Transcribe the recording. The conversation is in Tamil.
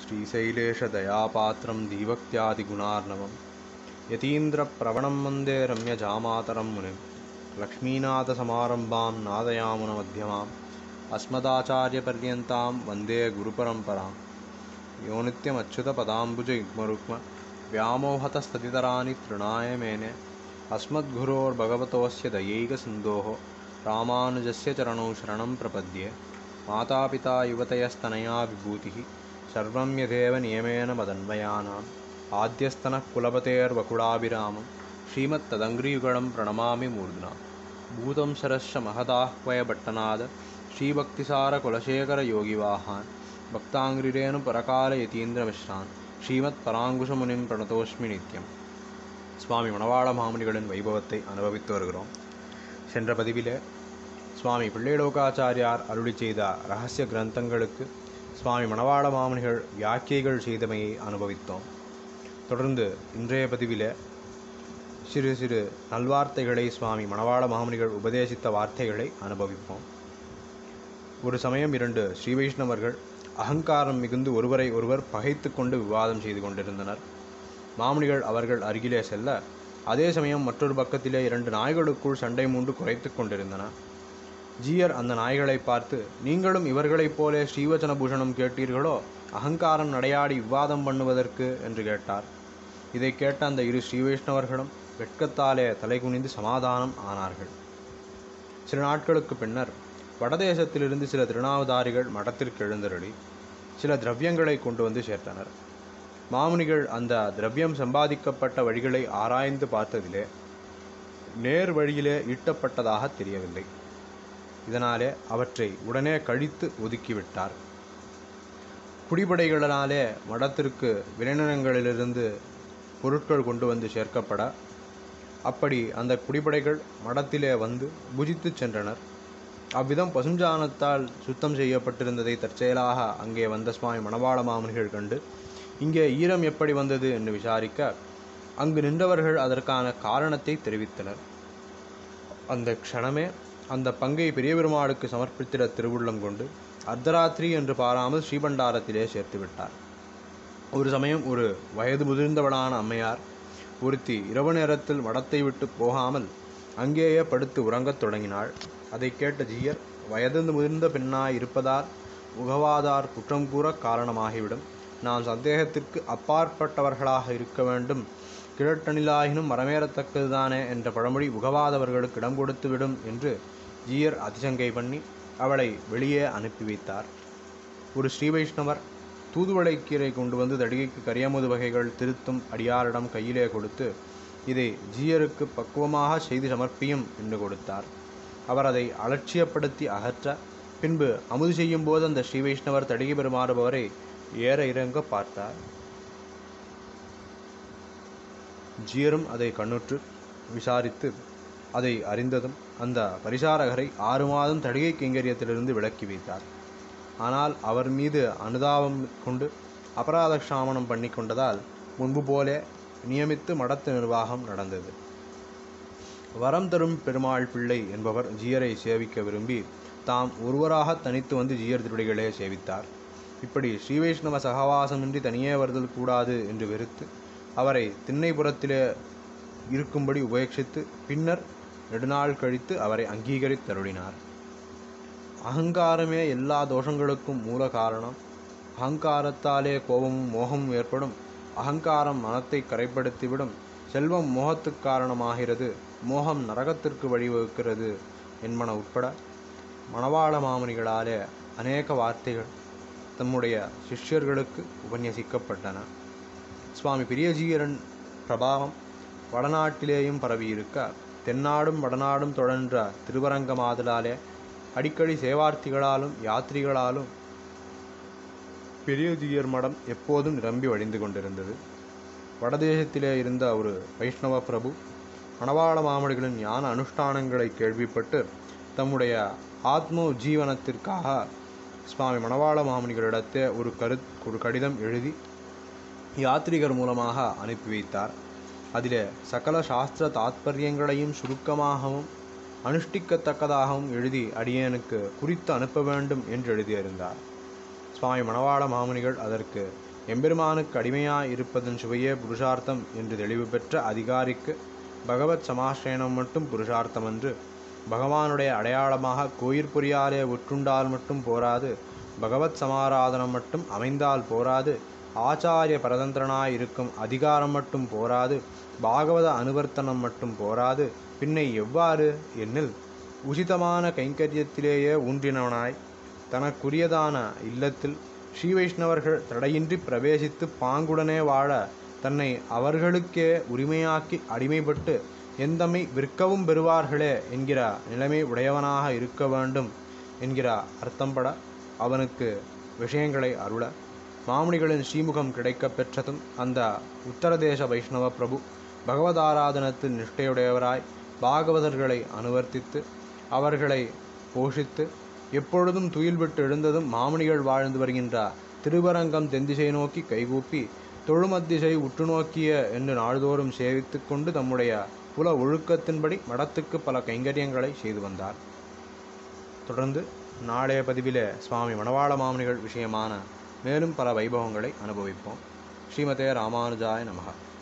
श्रीशैलेशदयापात्रं दीभक्त्यादिगुणार्णवं यतीन्द्रप्रवणं वन्दे रम्यजामातरं मुनिं लक्ष्मीनाथसमारम्भां नादयामुनमध्यमाम् अस्मदाचार्यपर्यन्तां वन्दे गुरुपरम्परां यो नित्यमच्युतपदाम्बुजयुग्मरुक्म व्यामोहतस्ततितराणि तृणाय मेने अस्मद्गुरोर्भगवतोऽस्य दयैकसिन्धोः रामानुजस्य चरणौ शरणं प्रपद्ये मातापिता युवतयस्तनया विभूतिः सर्वं यथेव नियमेन मदन्वयानाम् आद्यस्तनः कुलपतेर्वकुलाभिरामं श्रीमत्तदङ्घ्रियुगलं प्रणमामि मूर्ध्ना भूतं शरश्च महदाह्वयभट्टनाद श्रीभक्तिसारकुलशेखरयोगिवाहान् பக்தாங்கிரேனு ஸ்ரீமத் பராங்குஷமுனிம் பிரணதோஷ்மி நித்யம் சுவாமி மணவாள மாமுனிகளின் வைபவத்தை அனுபவித்து வருகிறோம் சென்ற பதிவிலே சுவாமி பிள்ளைலோகாச்சாரியார் அருளி செய்த ரகசிய கிரந்தங்களுக்கு சுவாமி மணவாள மாமுனிகள் வியாக்கியைகள் செய்தமையை அனுபவித்தோம் தொடர்ந்து இன்றைய பதிவிலே சிறு சிறு நல்வார்த்தைகளை சுவாமி மணவாள மாமுனிகள் உபதேசித்த வார்த்தைகளை அனுபவிப்போம் ஒரு சமயம் இரண்டு ஸ்ரீ வைஷ்ணவர்கள் அகங்காரம் மிகுந்து ஒருவரை ஒருவர் பகைத்து கொண்டு விவாதம் செய்து கொண்டிருந்தனர் மாமுனிகள் அவர்கள் அருகிலே செல்ல அதே சமயம் மற்றொரு பக்கத்திலே இரண்டு நாய்களுக்குள் சண்டை மூண்டு குறைத்து கொண்டிருந்தன ஜீயர் அந்த நாய்களை பார்த்து நீங்களும் இவர்களைப் போலே ஸ்ரீவச்சன பூஷணம் கேட்டீர்களோ அகங்காரம் நடையாடி விவாதம் பண்ணுவதற்கு என்று கேட்டார் இதை கேட்ட அந்த இரு ஸ்ரீ வைஷ்ணவர்களும் வெட்கத்தாலே தலை குனிந்து சமாதானம் ஆனார்கள் சில நாட்களுக்கு பின்னர் வடதேசத்திலிருந்து சில திருநாவுதாரிகள் மடத்திற்கு எழுந்தருளி சில திரவியங்களை கொண்டு வந்து சேர்த்தனர் மாமுனிகள் அந்த திரவியம் சம்பாதிக்கப்பட்ட வழிகளை ஆராய்ந்து பார்த்ததிலே நேர் வழியிலே ஈட்டப்பட்டதாக தெரியவில்லை இதனாலே அவற்றை உடனே கழித்து ஒதுக்கிவிட்டார் குடிபடைகளினாலே மடத்திற்கு விளைநிலங்களிலிருந்து பொருட்கள் கொண்டு வந்து சேர்க்கப்பட அப்படி அந்த குடிபடைகள் மடத்திலே வந்து புஜித்து சென்றனர் அவ்விதம் பசுஞ்சாணத்தால் சுத்தம் செய்யப்பட்டிருந்ததை தற்செயலாக அங்கே வந்த சுவாமி மணவாள மாமனிகள் கண்டு இங்கே ஈரம் எப்படி வந்தது என்று விசாரிக்க அங்கு நின்றவர்கள் அதற்கான காரணத்தை தெரிவித்தனர் அந்த க்ஷணமே அந்த பங்கை பெரிய பெருமாளுக்கு சமர்ப்பித்திட திருவுள்ளம் கொண்டு அர்த்தராத்திரி என்று பாராமல் ஸ்ரீபண்டாரத்திலே சேர்த்து விட்டார் ஒரு சமயம் ஒரு வயது முதிர்ந்தவளான அம்மையார் ஒருத்தி இரவு நேரத்தில் மடத்தை விட்டு போகாமல் அங்கேயே படுத்து உறங்கத் தொடங்கினாள் அதை கேட்ட ஜீயர் வயது முதிர்ந்த பெண்ணாய் இருப்பதால் முகவாதார் குற்றம் கூற காரணமாகிவிடும் நாம் சந்தேகத்திற்கு அப்பாற்பட்டவர்களாக இருக்க வேண்டும் கிழட்டனிலாயினும் மரமேறத்தக்கதுதானே என்ற பழமொழி முகவாதவர்களுக்கு இடம் கொடுத்துவிடும் என்று ஜீயர் அதிசங்கை பண்ணி அவளை வெளியே அனுப்பி வைத்தார் ஒரு ஸ்ரீ வைஷ்ணவர் தூதுவளைக்கீரை கொண்டு வந்து தடிகைக்கு கரியமுது வகைகள் திருத்தும் அடியாரிடம் கையிலே கொடுத்து இதை ஜீயருக்கு பக்குவமாக செய்து சமர்ப்பியும் என்று கொடுத்தார் அவர் அதை அலட்சியப்படுத்தி அகற்ற பின்பு அமுது செய்யும் போது அந்த ஸ்ரீ வைஷ்ணவர் தடிகை பெருமாறுபவரை ஏற இறங்க பார்த்தார் ஜீயரும் அதை கண்ணுற்று விசாரித்து அதை அறிந்ததும் அந்த பரிசாரகரை ஆறு மாதம் தடிகை கைங்கரியத்திலிருந்து விலக்கி வைத்தார் ஆனால் அவர் மீது அனுதாபம் கொண்டு அபராத க்ஷாமனம் பண்ணி கொண்டதால் முன்பு போலே நியமித்து மடத்து நிர்வாகம் நடந்தது வரம் தரும் பெருமாள் பிள்ளை என்பவர் ஜீயரை சேவிக்க விரும்பி தாம் ஒருவராக தனித்து வந்து ஜீயர் திருடிகளே சேவித்தார் இப்படி ஸ்ரீ வைஷ்ணவ சகவாசமின்றி தனியே வருதல் கூடாது என்று வெறுத்து அவரை திண்ணைபுரத்திலே இருக்கும்படி உபேட்சித்து பின்னர் நெடுநாள் கழித்து அவரை அங்கீகரித்தருளினார் அகங்காரமே எல்லா தோஷங்களுக்கும் மூல காரணம் அகங்காரத்தாலே கோபமும் மோகமும் ஏற்படும் அகங்காரம் மனத்தை கரைப்படுத்திவிடும் செல்வம் மோகத்துக்கு காரணமாகிறது மோகம் நரகத்திற்கு வழிவகுக்கிறது என்பன உட்பட மணவாள மாமனிகளாலே அநேக வார்த்தைகள் தம்முடைய சிஷ்யர்களுக்கு உபன்யசிக்கப்பட்டன சுவாமி பெரியஜீயரன் பிரபாவம் வடநாட்டிலேயும் பரவியிருக்க தென்னாடும் வடநாடும் தொடர்ன்ற திருவரங்கமாதலாலே அடிக்கடி சேவார்த்திகளாலும் யாத்திரிகளாலும் பெரியஜீயர் மடம் எப்போதும் நிரம்பி வழிந்து கொண்டிருந்தது வடதேசத்திலே இருந்த ஒரு வைஷ்ணவ பிரபு மணவாள மாமடிகளின் ஞான அனுஷ்டானங்களை கேள்விப்பட்டு தம்முடைய ஆத்ம ஜீவனத்திற்காக சுவாமி மணவாள மாமனிகளிடத்தே ஒரு கரு ஒரு கடிதம் எழுதி யாத்ரிகர் மூலமாக அனுப்பி வைத்தார் அதிலே சகல சாஸ்திர தாத்பரியங்களையும் சுருக்கமாகவும் அனுஷ்டிக்கத்தக்கதாகவும் எழுதி அடியேனுக்கு குறித்து அனுப்ப வேண்டும் என்று எழுதியிருந்தார் சுவாமி மணவாள மாமுனிகள் அதற்கு எம்பெருமானுக்கு அடிமையாய் இருப்பதன் சுவையே புருஷார்த்தம் என்று தெளிவு பெற்ற அதிகாரிக்கு பகவத் சமாசிரயணம் மட்டும் புருஷார்த்தம் என்று பகவானுடைய அடையாளமாக கோயிற் பொறியாலே உற்றுண்டால் மட்டும் போராது பகவத் சமாராதனம் மட்டும் அமைந்தால் போராது ஆச்சாரிய பரதந்திரனாய் இருக்கும் அதிகாரம் மட்டும் போராது பாகவத அனுவர்த்தனம் மட்டும் போராது பின்னை எவ்வாறு என்னில் உசிதமான கைங்கரியத்திலேயே ஊன்றினவனாய் தனக்குரியதான இல்லத்தில் ஸ்ரீ வைஷ்ணவர்கள் தடையின்றி பிரவேசித்து பாங்குடனே வாழ தன்னை அவர்களுக்கே உரிமையாக்கி அடிமைப்பட்டு எந்தமை விற்கவும் பெறுவார்களே என்கிற நிலைமை உடையவனாக இருக்க வேண்டும் என்கிற அர்த்தம்பட அவனுக்கு விஷயங்களை அருள மாமுனிகளின் ஸ்ரீமுகம் கிடைக்கப் பெற்றதும் அந்த உத்தரதேச வைஷ்ணவ பிரபு பகவதாராதனத்தில் நிஷ்டையுடையவராய் பாகவதர்களை அனுவர்த்தித்து அவர்களை போஷித்து எப்பொழுதும் துயில் விட்டு எழுந்ததும் மாமுனிகள் வாழ்ந்து வருகின்ற திருவரங்கம் தென்திசை நோக்கி கைகூப்பி தொழுமத்திசை உற்று நோக்கிய என்று நாள்தோறும் சேவித்து கொண்டு தம்முடைய புல ஒழுக்கத்தின்படி மடத்துக்கு பல கைங்கரியங்களை செய்து வந்தார் தொடர்ந்து நாளைய பதிவிலே சுவாமி மணவாள மாமுனிகள் விஷயமான மேலும் பல வைபவங்களை அனுபவிப்போம் ஸ்ரீமதே ராமானுஜாய நமகா